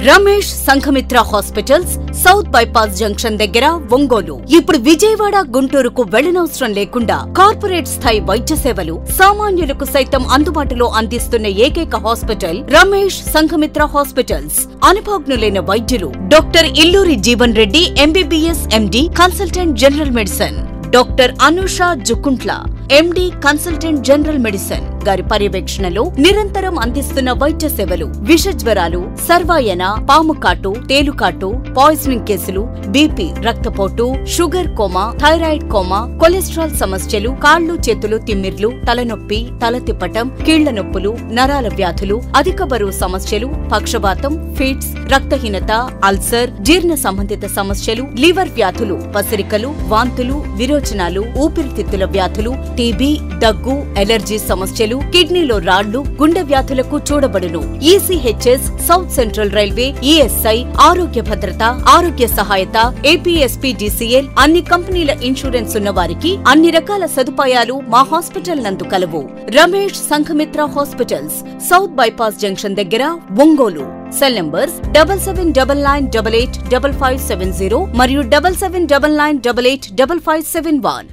Ramesh Sanghamitra hospitals south bypass junction దగ్గర ఒంగోలు ఇప్పుడు విజయవాడ గుంటూరుకు వెళ్లనవసరం లేకుండా కార్పొరేట్ స్థాయి వైద్య సేవలు సామాన్యులకు సైతం అందుబాటులో అందిస్తున్న ఏకైక హాస్పిటల్ రమేష్ సంఘమిత్ర హాస్పిటల్స్ అనుభవజ్ఞులైన వైద్యులు doctor Illuri Jeevan Reddy MBBS MD consultant general medicine doctor Anusha Jukuntla MD consultant general medicine గారి పర్యవేక్షణలో నిరంతరం అందిస్తున్న వైద్య సేవలు విష జ్వరాలు సర్వాయన పాము కాటు తేలుకాటు పాయిజనింగ్ కేసులు బీపీ రక్తపోటు sugar coma thyroid coma cholesterol సమస్యలు కాళ్లు చేతులు తిమ్మిర్లు తలనొప్పి తల తిప్పటం కీళ్ల నొప్పులు నరాల వ్యాధులు అధిక బరువు సమస్యలు పక్షవాతం ఫిట్స్ రక్తహీనత అల్సర్ జీర్ణ సంబంధిత సమస్యలు లివర్ వ్యాధులు పసిరికలు వాంతులు విరోచనాలు ఊపిరితిత్తుల వ్యాధులు టీబీ దగ్గు ఎలర్జీ సమస్యలు కిడ్నీలో రాళ్లు గుండె వ్యాధులకు చూడబడును ECHS south central railway ESI ఆరోగ్య భద్రత ఆరోగ్య సహాయత ఏపీఎస్పీడీసీఎల్ అన్ని కంపెనీల ఇన్సూరెన్స్ ఉన్న వారికి అన్ని రకాల సదుపాయాలు మా హాస్పిటల్ నందు కలవు Ramesh Sanghamitra hospitals south bypass junction దగ్గర Ongole cell numbers double seven double nine double eight double five seven zero మరియు double seven double nine double eight double five seven one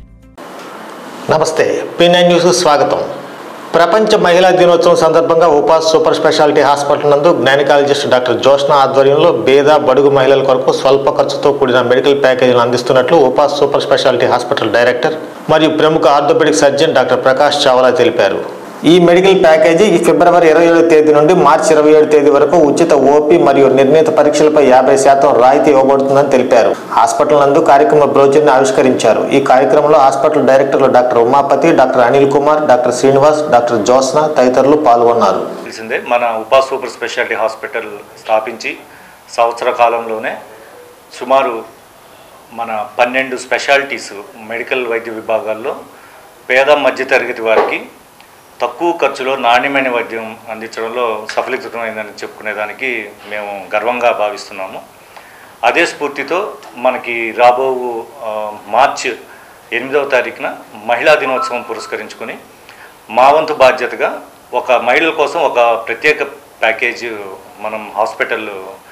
నమస్తే పిఎన్ఐ న్యూస్కు స్వాగతం ప్రపంచ మహిళా దినోత్సవం సందర్భంగా ఉపాస్ సూపర్ స్పెషాలిటీ హాస్పిటల్ నందు గైనకాలజిస్ట్ డాక్టర్ జోష్న ఆధ్వర్యంలో పేద బడుగు మహిళల కొరకు స్వల్ప ఖర్చుతో కూడిన మెడికల్ ప్యాకేజీలు అందిస్తున్నట్లు Upas super speciality hospital director మరియు ప్రముఖ orthopaedic surgeon doctor Prakash Chawla తెలిపారు ఈ మెడికల్ ప్యాకేజీ ఈ ఫిబ్రవరి ఇరవై ఏడు తేదీ నుండి మార్చి ఇరవై ఏడు తేదీ వరకు ఉచిత ఓపీ మరియు నిర్ణీత పరీక్షలపై యాభై శాతం రాయితీ ఇవ్వబడుతుందని తెలిపారు హాస్పిటల్ నందు కార్యక్రమ బ్రోచర్ని ఆవిష్కరించారు ఈ కార్యక్రమంలో హాస్పిటల్ డైరెక్టర్లు doctor Umapathi doctor Anil Kumar doctor Srinivas doctor Jyotsna తదితరులు పాల్గొన్నారు తెలిసిందే మన ఉపా సూపర్ స్పెషాలిటీ హాస్పిటల్ స్థాపించి సంవత్సర కాలంలోనే సుమారు మన పన్నెండు స్పెషాలిటీస్ మెడికల్ వైద్య విభాగాల్లో పేద మధ్యతరగతి వారికి తక్కువ ఖర్చులో నాణ్యమైన వైద్యం అందించడంలో సఫలీకృతమైందని చెప్పుకునేదానికి మేము గర్వంగా భావిస్తున్నాము అదే స్ఫూర్తితో మనకి రాబో ఆ, మార్చ్ ఎనిమిదవ తారీఖున మహిళా దినోత్సవం పురస్కరించుకొని మా వంతు బాధ్యతగా ఒక మహిళల కోసం ఒక ప్రత్యేక ప్యాకేజ్ మనం హాస్పిటల్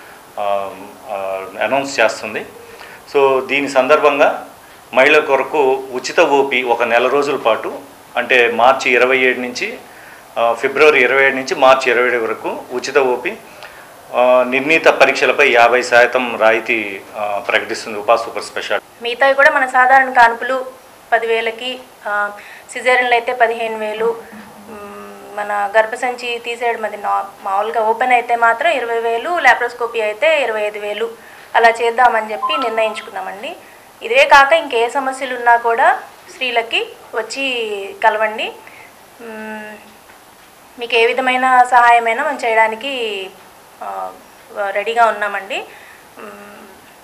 అనౌన్స్ చేస్తుంది సో దీని సందర్భంగా మహిళల కొరకు ఉచిత ఓపీ ఒక నెల రోజుల పాటు అంటే మార్చి ఇరవై ఏడు నుంచి ఆ, ఫిబ్రవరి ఇరవై ఏడు నుంచి మార్చి ఇరవై ఏడు వరకు ఉచిత ఓపీ ఆ, నిర్ణీత పరీక్షలపై యాభై శాతం రాయితీ ఆ, ప్రకటిస్తుంది ఉపా సూపర్ స్పెషాలిటీ మిగతావి కూడా మన సాధారణ కాన్పులు పదివేలకి ఆ, సిజేరియన్లు అయితే పదిహేను వేలు మ్, మన గర్భసంచి తీసేయడం అది నా మామూలుగా ఓపెన్ అయితే మాత్రం ఇరవై వేలు లాప్రోస్కోపీ అయితే ఇరవై ఐదు వేలు అలా చేద్దామని చెప్పి నిర్ణయించుకున్నామండి ఇదే కాక ఇంకే సమస్యలు ఉన్నా కూడా స్త్రీలకి వచ్చి కలవండి మ్, మీకు ఏ విధమైన సహాయమైనా మనం చేయడానికి ఆ, రెడీగా ఉన్నామండి మ్,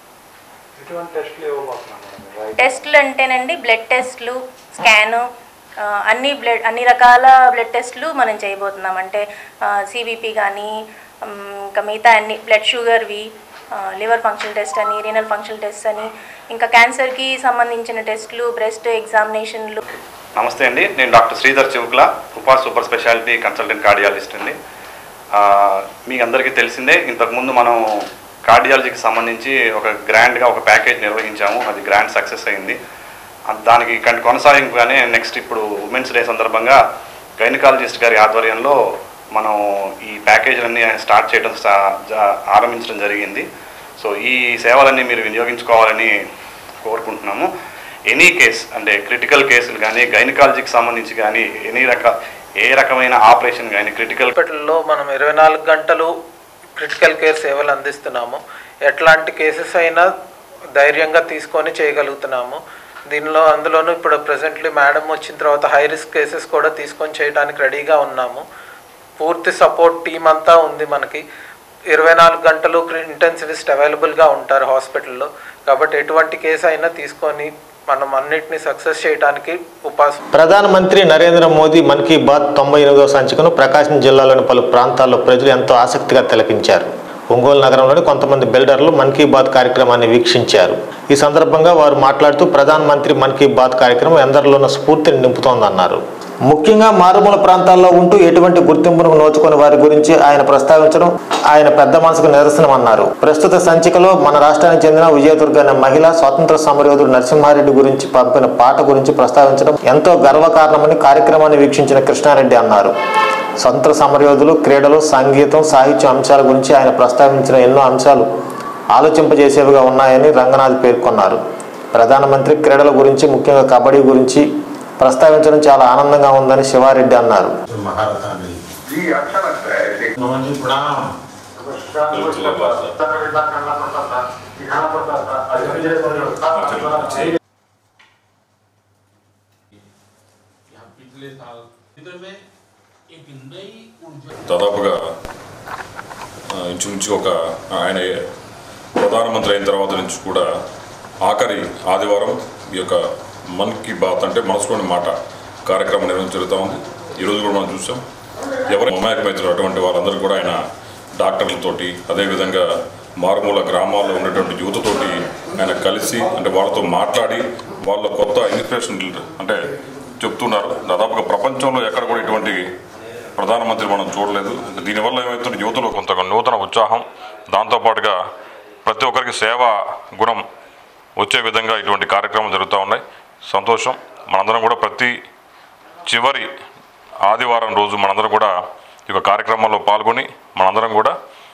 టెస్ట్లు అంటేనండి బ్లడ్ టెస్ట్లు స్కాను ఆ, అన్ని బ్లడ్ అన్ని రకాల బ్లడ్ టెస్ట్లు మనం చేయబోతున్నాం అంటే సివిపి కానీ ఇంకా మిగతా అన్ని బ్లడ్ షుగర్వి లివర్ ఫంక్షన్ టెస్ట్ అని రీనల్ ఫంక్షన్ టెస్ట్ అని ఇంకా క్యాన్సర్కి సంబంధించిన టెస్ట్లు బ్రెస్ట్ ఎగ్జామినేషన్లు నమస్తే అండి నేను డాక్టర్ శ్రీధర్ చివుకుల ఉపా సూపర్ స్పెషాలిటీ కన్సల్టెంట్ కార్డియాలజిస్ట్ అండి ఆ, మీ అందరికీ తెలిసిందే ఇంతకుముందు మనం కార్డియాలజీకి సంబంధించి ఒక గ్రాండ్గా ఒక ప్యాకేజ్ నిర్వహించాము అది గ్రాండ్ సక్సెస్ అయింది ఆ, దానికి కన్- కొనసాగింపుగానే నెక్స్ట్ ఇప్పుడు ఉమెన్స్ డే సందర్భంగా గైనకాలజిస్ట్ గారి ఆధ్వర్యంలో మనం ఈ ప్యాకేజీలన్నీ స్టార్ట్ చేయడం సా- జా- ఆరంభించడం జరిగింది సో ఈ సేవలన్నీ మీరు వినియోగించుకోవాలని కోరుకుంటున్నాము ఎనీ కేస్ అంటే క్రిటికల్ కేసులు కానీ గైనకాలజీకి సంబంధించి కానీ ఎనీ రక ఏ రకమైన ఆపరేషన్ కానీ క్రిటికల్ హాస్పిటల్లో మనం ఇరవై నాలుగు గంటలు క్రిటికల్ కేర్ సేవలు అందిస్తున్నాము ఎట్లాంటి కేసెస్ అయినా ధైర్యంగా తీసుకొని చేయగలుగుతున్నాము దీనిలో అందులోనూ ఇప్పుడు ప్రెసెంట్లీ మేడం వచ్చిన తర్వాత హై రిస్క్ కేసెస్ కూడా తీసుకొని చేయడానికి రెడీగా ఉన్నాము పూర్తి సపోర్ట్ టీం అంతా ఉంది మనకి ఇరవై నాలుగు గంటలు ఇంటెన్సివిస్ట్ అవైలబుల్గా ఉంటారు హాస్పిటల్లో కాబట్టి ఎటువంటి కేసు అయినా తీసుకొని మనం అన్నిటిని సక్సెస్ చేయడానికి ఉపాస ప్రధానమంత్రి నరేంద్ర మోదీ మన్ కీ బాత్ తొంభై ఎనిమిదవ సంచికను ప్రకాశం జిల్లాలోని పలు ప్రాంతాల్లో ప్రజలు ఎంతో ఆసక్తిగా తిలకించారు ఒంగోలు నగరంలోని కొంతమంది బిల్డర్లు మన్ కీ బాత్ కార్యక్రమాన్ని వీక్షించారు ఈ సందర్భంగా వారు మాట్లాడుతూ ప్రధానమంత్రి మన్ కీ బాత్ కార్యక్రమం ఎందరిలోనూ స్ఫూర్తిని నింపుతోందన్నారు ముఖ్యంగా మారుమూల ప్రాంతాల్లో ఉంటూ ఎటువంటి గుర్తింపును నోచుకుని వారి గురించి ఆయన ప్రస్తావించడం ఆయన పెద్ద మనసుకు నిదర్శనమన్నారు ప్రస్తుత సంచికలో మన రాష్ట్రానికి చెందిన విజయదుర్గ అనే మహిళ స్వాతంత్ర సమరయోధుడు నరసింహారెడ్డి గురించి పంపిన పాట గురించి ప్రస్తావించడం ఎంతో గర్వకారణమని కార్యక్రమాన్ని వీక్షించిన కృష్ణారెడ్డి అన్నారు స్వతంత్ర సమరయోధులు క్రీడలు సంగీతం సాహిత్య అంశాల గురించి ఆయన ప్రస్తావించిన ఎన్నో అంశాలు ఆలోచింపజేసేవిగా ఉన్నాయని రంగనాథ్ పేర్కొన్నారు ప్రధానమంత్రి క్రీడల గురించి ముఖ్యంగా కబడ్డీ గురించి ప్రస్తావించడం చాలా ఆనందంగా ఉందని శివారెడ్డి అన్నారు महारथानी जी अच्छा लगता है देख नमन जी प्रणाम करना पड़ता था दिखाना पड़ता था अजय जैसे यहाँ पिछले साल इधर में एक नई ऊर्जा దాదాపుగా ఆ, ఇంచుమించు ఒక ఆయన ప్రధానమంత్రి అయిన తర్వాత నుంచి కూడా ఆఖరి ఆదివారం ఈ యొక్క మన్ కీ బాత్ అంటే మనసులోని మాట కార్యక్రమం నిర్వహించడం జరుగుతూ ఉంది ఈరోజు కూడా మనం చూసాం ఎవరు మమేకమవుతున్నారు అటువంటి వాళ్ళందరూ కూడా ఆయన డాక్టర్లతోటి అదేవిధంగా మారుమూల గ్రామాల్లో ఉన్నటువంటి యువతతోటి ఆయన కలిసి అంటే వాళ్ళతో మాట్లాడి వాళ్ళ కొత్త ఇన్స్పిరేషన్ అంటే చెప్తున్నారు దాదాపుగా ప్రపంచంలో ఎక్కడ కూడా ఇటువంటి ప్రధానమంత్రి మనం చూడలేదు దీనివల్ల ఏమవుతుంది యువతలో కొంత నూతన ఉత్సాహం దాంతోపాటుగా ప్రతి ఒక్కరికి సేవా గుణం వచ్చే విధంగా ఇటువంటి కార్యక్రమాలు జరుగుతూ ఉన్నాయి సంతోషం మనందరం కూడా ప్రతి చివరి ఆదివారం రోజు మనందరం కూడా ఈ యొక్క కార్యక్రమంలో పాల్గొని మనందరం కూడా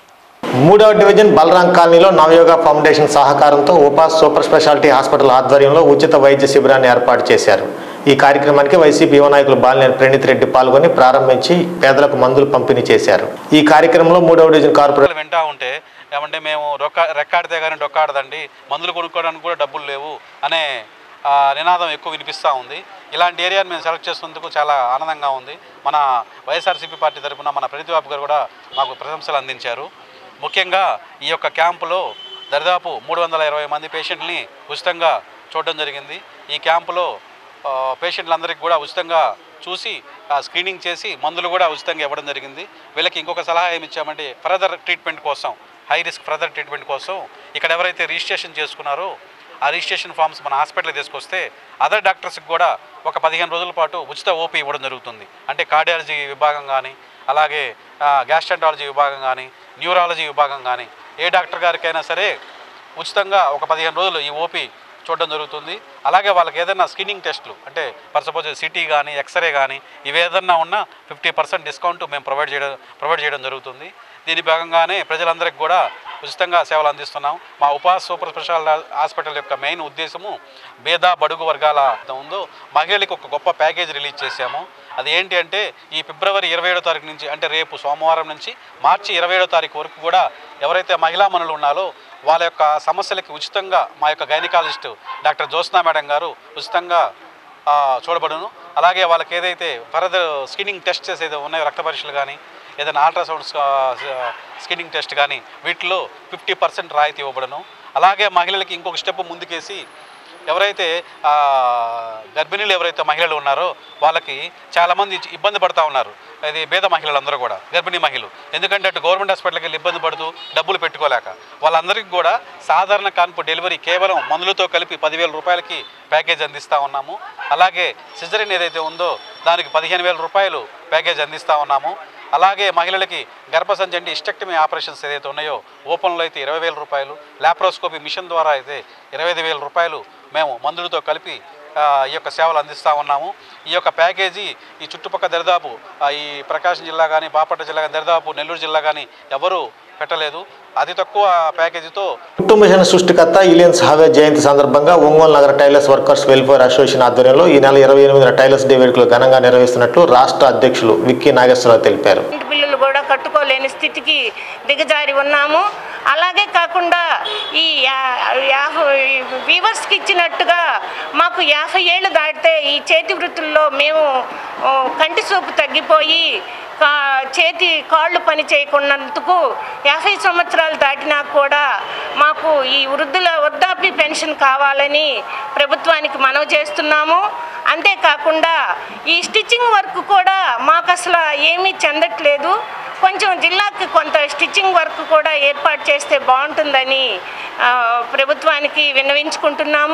మూడవ డివిజన్ బలరాం కాలనీలో నవయోగ ఫౌండేషన్ సహకారంతో ఉపాస్ సూపర్ స్పెషాలిటీ హాస్పిటల్ ఆధ్వర్యంలో ఉచిత వైద్య శిబిరాన్ని ఏర్పాటు చేశారు ఈ కార్యక్రమానికి వైసీపీ యువ నాయకులు బాలినేని ప్రణీత్ రెడ్డి పాల్గొని ప్రారంభించి పేదలకు మందులు పంపిణీ చేశారు ఈ కార్యక్రమంలో మూడవ డివిజన్ కార్పొరేటర్ పిల్లలు వింటా ఉంటే ఏమంటే మేము రొక్క రెక్కాడితే కానీ డొక్కాడదండి మందులు కొనుక్కోవడానికి కూడా డబ్బులు లేవు అనే ఆ, నినాదం ఎక్కువ వినిపిస్తూ ఉంది ఇలాంటి ఏరియాని మేము సెలెక్ట్ చేసినందుకు చాలా ఆనందంగా ఉంది మన వైఎస్ఆర్సీపీ పార్టీ తరఫున మన ప్రణీతి బాబు గారు కూడా మాకు ప్రశంసలు అందించారు ముఖ్యంగా ఈ యొక్క క్యాంపులో దరిదాపు మూడు వందల ఇరవై మంది పేషెంట్ని ఉచితంగా చూడడం జరిగింది ఈ క్యాంపులో ఆ, పేషెంట్లందరికీ కూడా ఉచితంగా చూసి ఆ, స్క్రీనింగ్ చేసి మందులు కూడా ఉచితంగా ఇవ్వడం జరిగింది వీళ్ళకి ఇంకొక సలహా ఏమి ఇచ్చామంటే ఫర్దర్ ట్రీట్మెంట్ కోసం హై రిస్క్ ఫర్దర్ ట్రీట్మెంట్ కోసం ఇక్కడ ఎవరైతే రిజిస్ట్రేషన్ చేసుకున్నారో ఆ రిజిస్ట్రేషన్ ఫామ్స్ మన హాస్పిటల్కి తీసుకొస్తే అదర్ డాక్టర్స్కి కూడా ఒక పదిహేను రోజుల పాటు ఉచిత ఓపీ ఇవ్వడం జరుగుతుంది అంటే కార్డియాలజీ విభాగం కానీ అలాగే గ్యాస్ట్రంటాలజీ విభాగం కానీ న్యూరాలజీ విభాగం కానీ ఏ డాక్టర్ గారికైనా సరే ఉచితంగా ఒక పదిహేను రోజులు ఈ ఓపీ చూడడం జరుగుతుంది అలాగే వాళ్ళకి ఏదైనా స్క్రీనింగ్ టెస్ట్లు అంటే ఫర్ సపోజ్ సిటీ కానీ ఎక్స్రే కానీ ఇవి ఏదన్నా ఉన్నా ఫిఫ్టీ పర్సెంట్ డిస్కౌంట్ మేము ప్రొవైడ్ చేయడం ప్రొవైడ్ చేయడం జరుగుతుంది దీని భాగంగానే ప్రజలందరికీ కూడా ఉచితంగా సేవలు అందిస్తున్నాం మా ఉపాస్ సూపర్ స్పెషల్ హాస్పిటల్ యొక్క మెయిన్ ఉద్దేశము పేద బడుగు వర్గాల ఉందో మహిళలకు ఒక గొప్ప ప్యాకేజ్ రిలీజ్ చేశాము అది ఏంటి అంటే ఈ ఫిబ్రవరి ఇరవై ఏడో తారీఖు నుంచి అంటే రేపు సోమవారం నుంచి మార్చి ఇరవై ఏడో తారీఖు వరకు కూడా ఎవరైతే మహిళా మనులు ఉన్నారో వాళ్ళ యొక్క సమస్యలకి ఉచితంగా మా యొక్క గైనకాలజిస్ట్ డాక్టర్ జ్యోత్స్నా మేడం గారు ఉచితంగా ఆ, చూడబడును అలాగే వాళ్ళకి ఏదైతే ఫర్దర్ స్క్రీనింగ్ టెస్ట్ చేసేది ఉన్నాయో రక్త పరీక్షలు కానీ ఏదైనా అల్ట్రాసౌండ్ స్క్రీనింగ్ టెస్ట్ కానీ వీటిలో ఫిఫ్టీ పర్సెంట్ రాయితీ ఇవ్వబడను అలాగే మహిళలకి ఇంకొక స్టెప్ ముందుకేసి ఎవరైతే ఆ, గర్భిణీలు ఎవరైతే మహిళలు ఉన్నారో వాళ్ళకి చాలామంది ఇబ్బంది పడుతూ ఉన్నారు ఇది పేద మహిళలందరూ కూడా గర్భిణీ మహిళలు ఎందుకంటే అటు గవర్నమెంట్ హాస్పిటల్కి వెళ్ళి ఇబ్బంది పడుతూ డబ్బులు పెట్టుకోలేక వాళ్ళందరికీ కూడా సాధారణ కాన్పు డెలివరీ కేవలం మందులతో కలిపి పదివేల రూపాయలకి ప్యాకేజ్ అందిస్తూ ఉన్నాము అలాగే సిజరిన్ ఏదైతే ఉందో దానికి పదిహేను వేల రూపాయలు ప్యాకేజ్ అందిస్తూ ఉన్నాము అలాగే మహిళలకి గర్భసంచి అంటే ఇస్టెక్టమీ ఆపరేషన్స్ ఏదైతే ఉన్నాయో ఓపెన్లో అయితే ఇరవై వేల రూపాయలు లాప్రోస్కోపీ మిషన్ ద్వారా అయితే ఇరవై ఐదు వేల రూపాయలు మేము మందులతో కలిపి ఆ, ఈ యొక్క సేవలు అందిస్తూ ఉన్నాము ఈ యొక్క ప్యాకేజీ ఈ చుట్టుపక్కల దరిదాపు ఆ, ఈ ప్రకాశం జిల్లా కానీ బాపట్ల జిల్లా కానీ దరిదాపు నెల్లూరు జిల్లా కానీ ఎవరూ పెట్టలేదు అతి తక్కువ ప్యాకేజీతో కుటుంబ మిషన్ సృష్టికర్త ఇలియన్స్ హావే జయంతి సందర్భంగా ఒంగోలు నగర టైలర్స్ వర్కర్స్ వెల్ఫేర్ అసోసియేషన్ ఆధ్వర్యంలో ఈ నెల ఇరవై ఎనిమిదిన టైలర్స్ డే వేడుకలు ఘనంగా నిర్వహిస్తున్నట్లు రాష్ట్ర అధ్యక్షులు విక్కీ నాగేశ్వరరావు తెలిపారు కరెంటు బిల్లులు కూడా కట్టుకోలేని స్థితికి దిగజారి ఉన్నాము అలాగే కాకుండా ఈ యా- యాభై వీవర్స్కి ఇచ్చినట్టుగా మాకు యాభై ఏళ్ళు దాటితే ఈ చేతి వృత్తుల్లో మేము ఓ, కంటి చూపు తగ్గిపోయి కా చేతి కాళ్ళు పని చేయకున్నందుకు యాభై సంవత్సరాలు దాటినా కూడా మాకు ఈ వృద్ధుల వృద్ధాప్య పెన్షన్ కావాలని ప్రభుత్వానికి మనవి చేస్తున్నాము అంతేకాకుండా ఈ స్టిచ్చింగ్ వర్క్ కూడా మాకు అసలు ఏమీ చెందట్లేదు కొంచెం జిల్లాకి కొంత స్టిచ్చింగ్ వర్క్ కూడా ఏర్పాటు చేస్తే బాగుంటుందని ఆ, ప్రభుత్వానికి విన్నవించుకుంటున్నాము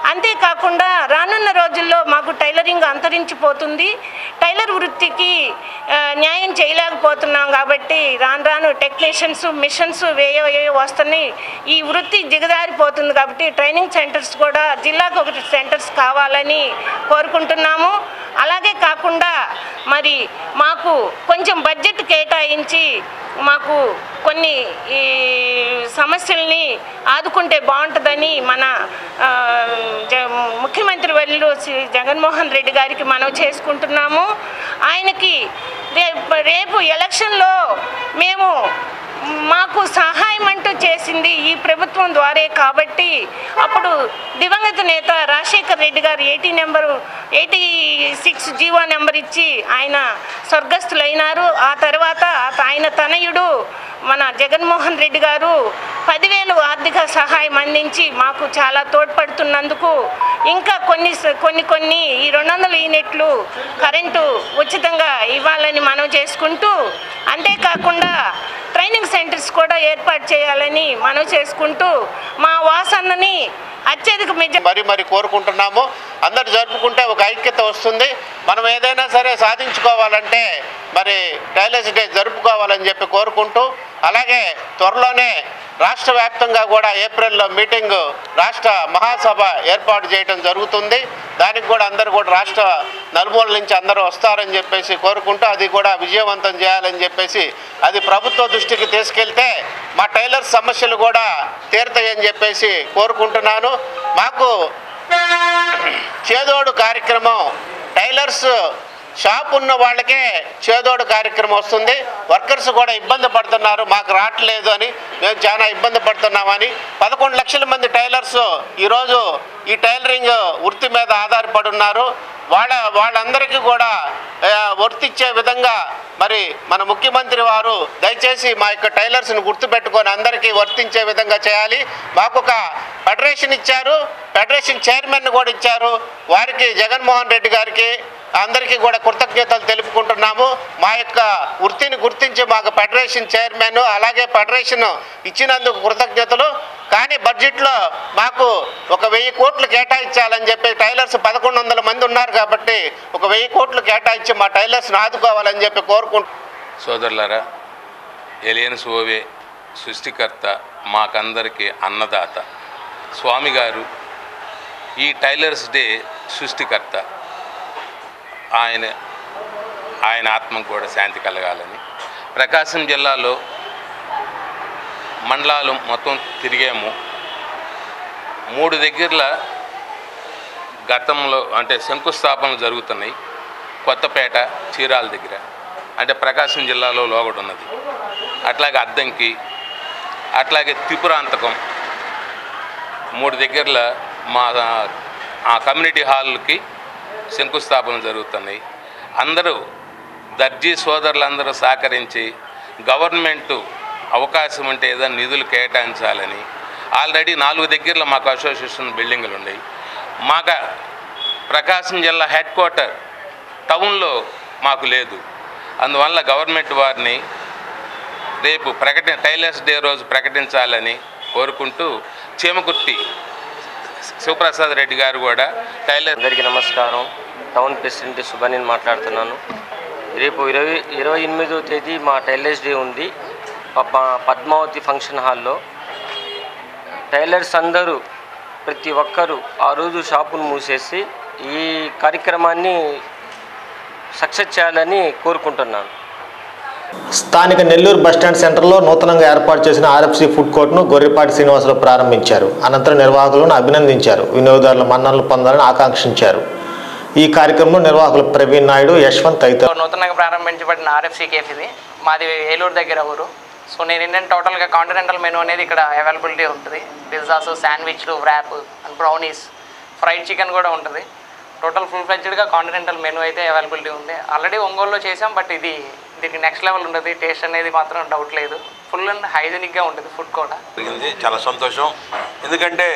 అంతేకాకుండా రానున్న రోజుల్లో మాకు టైలరింగ్ అంతరించిపోతుంది టైలర్ వృత్తికి ఆ, న్యాయం చేయలేకపోతున్నాం కాబట్టి రాను రాను టెక్నీషియన్స్ మిషన్స్ వేయో వేయో వస్తున్నాయి ఈ వృత్తి దిగజారిపోతుంది కాబట్టి ట్రైనింగ్ సెంటర్స్ కూడా జిల్లాకు ఒకటి సెంటర్స్ కావాలని కోరుకుంటున్నాము అలాగే కాకుండా మరి మాకు కొంచెం బడ్జెట్ కేటాయించి మాకు కొన్ని ఈ సమస్యల్ని ఆదుకుంటే బాగుంటుందని మన ఆ, జ- ముఖ్యమంత్రి వర్యులు శ్రీ జగన్మోహన్ రెడ్డి గారికి మనం చేసుకుంటున్నాము ఆయనకి రేపు రేపు ఎలక్షన్లో మేము మాకు సహాయం అంటూ చేసింది ఈ ప్రభుత్వం ద్వారే కాబట్టి అప్పుడు దివంగత నేత రాజశేఖర్ రెడ్డి గారు eighty number eighty six GO number ఇచ్చి ఆయన స్వర్గస్థులైనారు ఆ తర్వాత ఆయన తనయుడు మన జగన్మోహన్ రెడ్డి గారు పదివేలు ఆర్థిక సహాయం అందించి మాకు చాలా తోడ్పడుతున్నందుకు ఇంకా కొన్ని స- కొన్ని కొన్ని ఈ రెండు వందల యూనిట్లు కరెంటు ఉచితంగా ఇవ్వాలని మనం చేసుకుంటూ అంతేకాకుండా ట్రైనింగ్ సెంటర్స్ కూడా ఏర్పాటు చేయాలని మనం చేసుకుంటూ మా వాసన్నని అత్యధిక మెజ మరి మరి కోరుకుంటున్నాము అందరు జరుపుకుంటే ఒక ఐక్యత వస్తుంది మనం ఏదైనా సరే సాధించుకోవాలంటే మరి టైలర్స్ డే జరుపుకోవాలని చెప్పి కోరుకుంటూ అలాగే త్వరలోనే రాష్ట్ర వ్యాప్తంగా కూడా ఏప్రిల్లో మీటింగ్ రాష్ట్ర మహాసభ ఏర్పాటు చేయడం జరుగుతుంది దానికి కూడా అందరూ కూడా రాష్ట్ర నలుమూల నుంచి అందరూ వస్తారని చెప్పేసి కోరుకుంటూ అది కూడా విజయవంతం చేయాలని చెప్పేసి అది ప్రభుత్వ దృష్టికి తీసుకెళ్తే మా టైలర్ సమస్యలు కూడా తీరుతాయని చెప్పేసి కోరుకుంటున్నాను మాకు చేదోడు కార్యక్రమం టైలర్స్ షాప్ ఉన్న వాళ్ళకే చేదోడు కార్యక్రమం వస్తుంది వర్కర్స్ కూడా ఇబ్బంది పడుతున్నారు మాకు రావట్లేదు అని మేము చాలా ఇబ్బంది పడుతున్నామని పదకొండు లక్షల మంది టైలర్స్ ఈరోజు ఈ టైలరింగ్ వృత్తి మీద ఆధారపడి ఉన్నారు వాళ్ళ వాళ్ళందరికీ కూడా ఆ, వర్తిచ్చే విధంగా మరి మన ముఖ్యమంత్రి వారు దయచేసి మా యొక్క టైలర్స్ని గుర్తుపెట్టుకొని అందరికీ వర్తించే విధంగా చేయాలి మాకు ఒక ఫెడరేషన్ ఇచ్చారు ఫెడరేషన్ చైర్మన్ కూడా ఇచ్చారు వారికి జగన్మోహన్ రెడ్డి గారికి అందరికీ కూడా కృతజ్ఞతలు తెలుపుకుంటున్నాము మా యొక్క వృత్తిని గుర్తించి మాకు ఫెడరేషన్ చైర్మన్ అలాగే ఫెడరేషన్ ఇచ్చినందుకు కృతజ్ఞతలు కానీ బడ్జెట్లో మాకు ఒక వెయ్యి కోట్లు కేటాయించాలని చెప్పి టైలర్స్ పదకొండు వందల మంది ఉన్నారు కాబట్టి ఒక వెయ్యి కోట్లు కేటాయించి మా టైలర్స్ని ఆదుకోవాలని చెప్పి కోరుకుంటున్నాం సోదరులారా ఎలియన్స్ ఓవే సృష్టికర్త మాకందరికీ అన్నదాత స్వామి గారు ఈ టైలర్స్ డే సృష్టికర్త ఆయన ఆయన ఆత్మకు కూడా శాంతి కలగాలని ప్రకాశం జిల్లాలో మండలాలు మొత్తం తిరిగాము మూడు దగ్గరల గతంలో అంటే శంకుస్థాపనలు జరుగుతున్నాయి కొత్తపేట చీరాల దగ్గర అంటే ప్రకాశం జిల్లాలో లోగడ ఉన్నది అట్లాగే అద్దంకి అట్లాగే త్రిపురాంతకం మూడు దగ్గరల మా ఆ కమ్యూనిటీ హాల్కి శంకుస్థాపన జరుగుతున్నాయి అందరూ దర్జీ సోదరులందరూ సహకరించి గవర్నమెంటు అవకాశం ఉంటే ఏదైనా నిధులు కేటాయించాలని ఆల్రెడీ నాలుగు దగ్గరలో మాకు అసోసియేషన్ బిల్డింగులు ఉన్నాయి మాకు ప్రకాశం జిల్లా హెడ్ క్వార్టర్ టౌన్లో మాకు లేదు అందువల్ల గవర్నమెంట్ వారిని రేపు ప్రకటన టైలర్స్ డే రోజు ప్రకటించాలని కోరుకుంటూ చీమకుర్తి శివప్రసాద్ రెడ్డి గారు కూడా టైలర్ అందరికీ నమస్కారం టౌన్ ప్రెసిడెంట్ సుబనీన్ మాట్లాడుతున్నాను రేపు ఇరవై ఇరవై ఎనిమిదో తేదీ మా టైలర్స్ డే ఉంది ప- పద్మావతి ఫంక్షన్ హాల్లో టైలర్స్ అందరూ ప్రతి ఒక్కరూ ఆ రోజు షాపును మూసేసి ఈ కార్యక్రమాన్ని సక్సెస్ చేయాలని కోరుకుంటున్నాను స్థానిక నెల్లూరు బస్టాండ్ సెంటర్లో నూతనంగా ఏర్పాటు చేసిన ఆర్ఎఫ్సి ఫుడ్ కోర్టును గొర్రెపాటి శ్రీనివాసరావు ప్రారంభించారు అనంతరం నిర్వాహకులను అభినందించారు వినియోగదారుల మన్ననలు పొందాలని ఆకాంక్షించారు ఈ కార్యక్రమంలో నిర్వాహకులు ప్రవీణ్ నాయుడు యశ్వంత్ తదితరులు నూతనంగా ప్రారంభించబడిన ఆర్ఎఫ్సి కేఫ్ ఇది మాది ఏలూరు దగ్గర ఊరు సో నేను ఏంటంటే టోటల్గా కాంటినెంటల్ మెనూ అనేది ఇక్కడ అవైలబిలిటీ ఉంటుంది పిజ్జాస్ శాండ్విచ్లు wrap and brownies fried chicken కూడా ఉంటుంది టోటల్ ఫుల్ ఫ్లెడ్జ్డ్గా కాంటినెంటల్ మెనూ అయితే అవైలబిలిటీ ఉంది ఆల్రెడీ ఒంగోలులో చేసాం బట్ ఇది దీనికి నెక్స్ట్ లెవెల్ ఉంటుంది టేస్ట్ అనేది మాత్రం డౌట్ లేదు ఫుల్ అండ్ హైజీనిక్గా ఉంటుంది ఫుడ్ కూడా జరిగింది చాలా సంతోషం ఎందుకంటే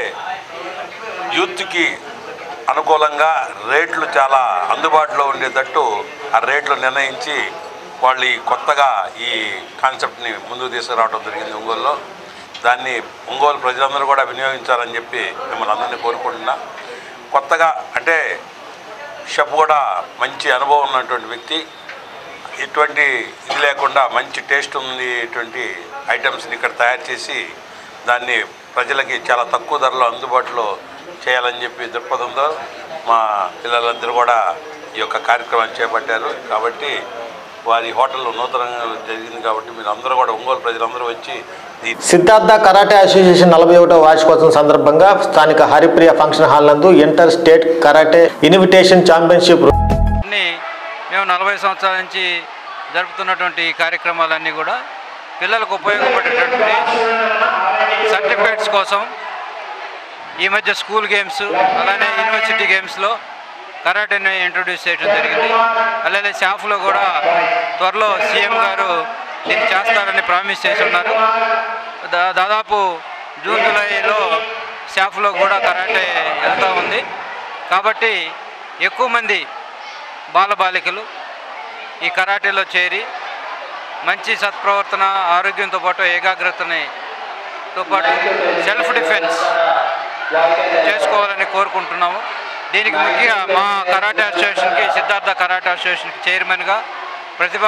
యూత్కి అనుకూలంగా రేట్లు చాలా అందుబాటులో ఉండేటట్టు ఆ రేట్లు నిర్ణయించి వాళ్ళు ఈ కొత్తగా ఈ కాన్సెప్ట్ని ముందుకు తీసుకురావడం జరిగింది ఒంగోలులో దాన్ని ఒంగోలు ప్రజలందరూ కూడా వినియోగించాలని చెప్పి మిమ్మల్ని అందరినీ కోరుకుంటున్నా కొత్తగా అంటే షెఫ్ కూడా మంచి అనుభవం ఉన్నటువంటి వ్యక్తి ఎటువంటి ఇది లేకుండా మంచి టేస్ట్ ఉంది ఇటువంటి ఐటమ్స్ని ఇక్కడ తయారు చేసి దాన్ని ప్రజలకి చాలా తక్కువ ధరలో అందుబాటులో చేయాలని చెప్పి దృక్పథంతో మా పిల్లలందరూ కూడా ఈ యొక్క కార్యక్రమాన్ని చేపట్టారు కాబట్టి వారి హోటల్లో నూతనంగా జరిగింది కాబట్టి మీరు అందరూ కూడా ఒంగోలు ప్రజలందరూ వచ్చి ఈ సిద్ధార్థ కరాటే అసోసియేషన్ నలభై ఒకటో వార్షికోత్సవం సందర్భంగా స్థానిక హరిప్రియ ఫంక్షన్ హాల్ నందు inter state karate invitation championship అన్ని మేము నలభై సంవత్సరాల నుంచి జరుపుతున్నటువంటి ఈ కార్యక్రమాలన్నీ కూడా పిల్లలకు ఉపయోగపడేటటువంటి సర్టిఫికేట్స్ కోసం ఈ మధ్య స్కూల్ గేమ్స్ అలానే యూనివర్సిటీ గేమ్స్లో కరాటేని ఇంట్రొడ్యూస్ చేయడం జరిగింది అలానే షాఫ్లో కూడా త్వరలో సీఎం గారు దీన్ని చేస్తారని ప్రామిస్ చేసి ఉన్నారు దా- దాదాపు జూన్ జూలైలో షాఫ్లో కూడా కరాటే వెళ్తూ ఉంది కాబట్టి ఎక్కువ మంది బాలబాలికలు ఈ కరాటేలో చేరి మంచి సత్ప్రవర్తన ఆరోగ్యంతో పాటు ఏకాగ్రతని తో పాటు సెల్ఫ్ డిఫెన్స్ చేసుకోవాలని కోరుకుంటున్నాము దీనికి ముఖ్యంగా మా కరాటే అసోసియేషన్కి సిద్ధార్థ కరాటే అసోసియేషన్కి చైర్మన్గా ప్రతిభ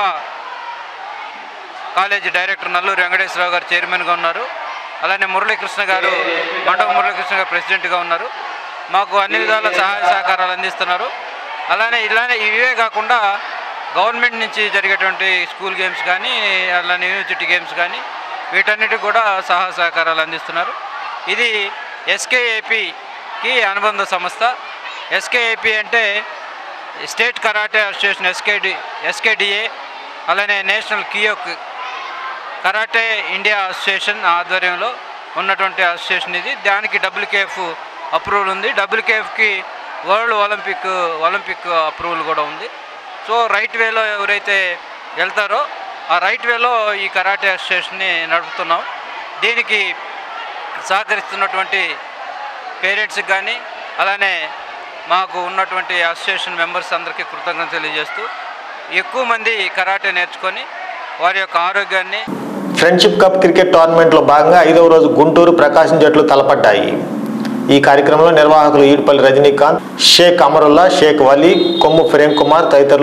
కాలేజీ డైరెక్టర్ నల్లూరు వెంకటేశ్వరరావు గారు చైర్మన్గా ఉన్నారు అలానే మురళీకృష్ణ గారు మండవ మురళీకృష్ణ గారు ప్రెసిడెంట్గా ఉన్నారు మాకు అన్ని విధాల సహాయ సహకారాలు అందిస్తున్నారు అలానే ఇలానే ఇవే కాకుండా గవర్నమెంట్ నుంచి జరిగేటువంటి స్కూల్ గేమ్స్ కానీ అలానే యూనివర్సిటీ గేమ్స్ కానీ వీటన్నిటికి కూడా సహాయ సహకారాలు అందిస్తున్నారు ఇది ఎస్కేఏపికి అనుబంధ సంస్థ ఎస్కేఏపి అంటే state karate association SKD SKDA అలానే national kyok karate India association ఆధ్వర్యంలో ఉన్నటువంటి అసోసియేషన్ ఇది దానికి డబ్ల్యూకేఎఫ్ అప్రూవల్ ఉంది డబ్ల్యూకేఎఫ్కి వరల్డ్ ఒలింపిక్ ఒలింపిక్ అప్రూవల్ కూడా ఉంది సో రైట్ వేలో ఎవరైతే వెళ్తారో ఆ రైట్ వేలో ఈ కరాటే అసోసియేషన్ని నడుపుతున్నాం దీనికి సహకరిస్తున్నటువంటి పేరెంట్స్కి కానీ అలానే మాకు ఉన్నటువంటి అసోసియేషన్ మెంబర్స్ అందరికీ కృతజ్ఞతలు తెలియజేస్తూ ఎక్కువ మంది కరాటే నేర్చుకొని వారి యొక్క ఆరోగ్యాన్ని ఫ్రెండ్షిప్ కప్ క్రికెట్ టోర్నమెంట్లో భాగంగా ఐదవ రోజు గుంటూరు ప్రకాశం జట్లు తలపడ్డాయి ఈ కార్యక్రమంలో నిర్వాహకులు ఈడ్పల్లి రజనీకాంత్ షేక్ అమరుల్లా షేక్ వలీ కొమ్ము ప్రేమ్ కుమార్ తదితరులు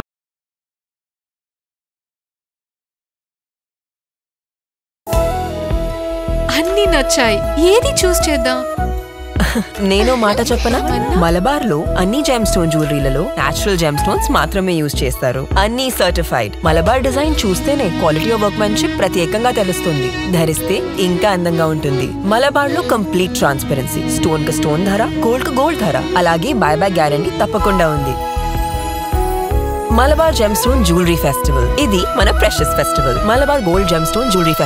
అన్నీ నచ్చాయి ఏది చూస్ చేద్దాం నేను మాట చెప్పనా మలబార్ లో అన్ని జెమ్ స్టోన్ జ్యువెలరీలలో నేచురల్ జెమ్ స్టోన్స్ మాత్రమే యూజ్ చేస్తారు అన్ని సర్టిఫైడ్ మలబార్ డిజైన్ చూస్తేనే క్వాలిటీ ఆఫ్ వర్క్మెన్షిప్ ప్రత్యేకంగా తెలుస్తుంది ధరిస్తే ఇంకా అందంగా ఉంటుంది మలబార్ లో కంప్లీట్ ట్రాన్స్పరెన్సీ స్టోన్ కు స్టోన్ ధర గోల్డ్ కు గోల్డ్ ధర అలాగే బైబ్యాక్ గ్యారంటీ తప్పకుండా ఉంది Malabar gem stone jewellery festival ఇది మన precious festival Malabar gold gem stone jewellery